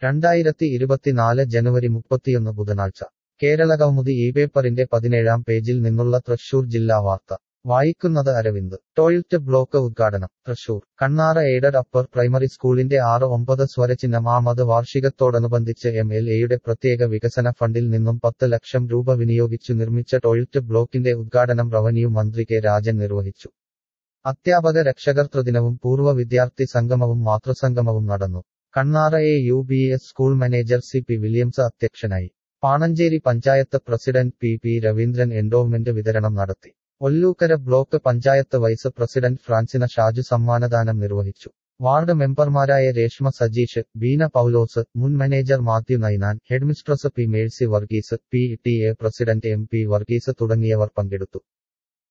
രണ്ടായിരത്തി ഇരുപത്തിനാല് ജനുവരി മുപ്പത്തിയൊന്ന് ബുധനാഴ്ച കേരളകൗമുദി ഈ പേപ്പറിന്റെ പതിനേഴാം പേജിൽ നിന്നുള്ള തൃശൂർ ജില്ലാ വാർത്ത വായിക്കുന്നത് അരവിന്ദ് ടോയ്ലറ്റ് ബ്ലോക്ക് ഉദ്ഘാടനം Thrissur Kannara aided upper primary സ്കൂളിന്റെ ആറ് ഒമ്പത് സ്വരചിഹ്നം ആമത് വാർഷികത്തോടനുബന്ധിച്ച് എം എൽ എയുടെ പ്രത്യേക വികസന ഫണ്ടിൽ നിന്നും പത്ത് ലക്ഷം രൂപ വിനിയോഗിച്ചു നിർമ്മിച്ച ടോയ്ലറ്റ് ബ്ലോക്കിന്റെ ഉദ്ഘാടനം റവന്യൂ മന്ത്രി കെ രാജൻ നിർവഹിച്ചു അധ്യാപക രക്ഷകർതൃദിനവും പൂർവ്വ വിദ്യാർത്ഥി സംഗമവും മാതൃസംഗമവും നടന്നു Kannara A U B S school manager C P Williams അധ്യക്ഷനായി Panancheri panchayat president P P Raveendran endowment വിതരണം നടത്തി Ollukkara block panchayat vice president Francina Shaju സമ്മാനദാനം നിർവഹിച്ചു വാർഡ് മെമ്പർമാരായ രേഷ്മ സജീഷ് ബീന പൌലോസ് മുൻ manager Mathew Ninan headmistress P Mercy Varghese P T A president M P Varghese തുടങ്ങിയവർ പങ്കെടുത്തു